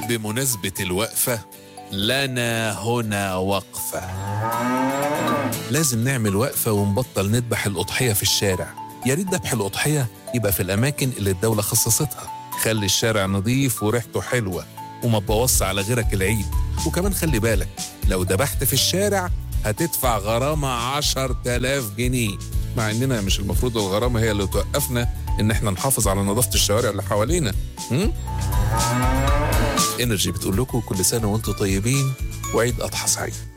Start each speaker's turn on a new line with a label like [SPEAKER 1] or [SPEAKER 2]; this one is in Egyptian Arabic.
[SPEAKER 1] بمناسبة الوقفة لنا هنا وقفة لازم نعمل وقفة ونبطل نذبح الأضحية في الشارع يا ريت ذبح الأضحية يبقى في الأماكن اللي الدولة خصصتها خلي الشارع نظيف وريحته حلوة وما تبوظش على غيرك العيد وكمان خلي بالك لو ذبحت في الشارع هتدفع غرامة عشر تلاف جنيه مع اننا مش المفروض الغرامة هي اللي توقفنا ان احنا نحافظ على نظافة الشوارع اللي حوالينا م? انرجي بتقول لكم كل سنة وانتم طيبين وعيد اضحى سعيد